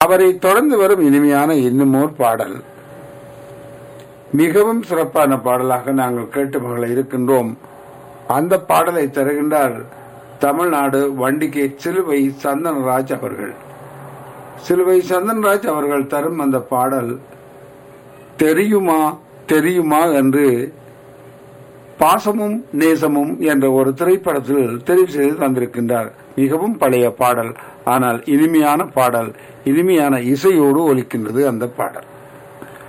அவரை தொடர்ந்து வரும் இனிமையான இன்னுமோர் பாடல் மிகவும் சிறப்பான பாடலாக நாங்கள் கேட்டு மகள இருக்கின்றோம் அந்த பாடலை தருகின்றார் தமிழ்நாடு வண்டிகை சிலுவை சந்தனராஜ் அவர்கள் சிலுவை சந்தன்ராஜ் அவர்கள் தரும் அந்த பாடல் தெரியுமா தெரியுமா என்று பாசமும் நேசமும் என்ற ஒரு திரைப்படத்தில் தெரிவு செய்து தந்திருக்கின்றார் மிகவும் பழைய பாடல் ஆனால் இனிமையான பாடல் இனிமையான இசையோடு ஒலிக்கின்றது அந்த பாடல்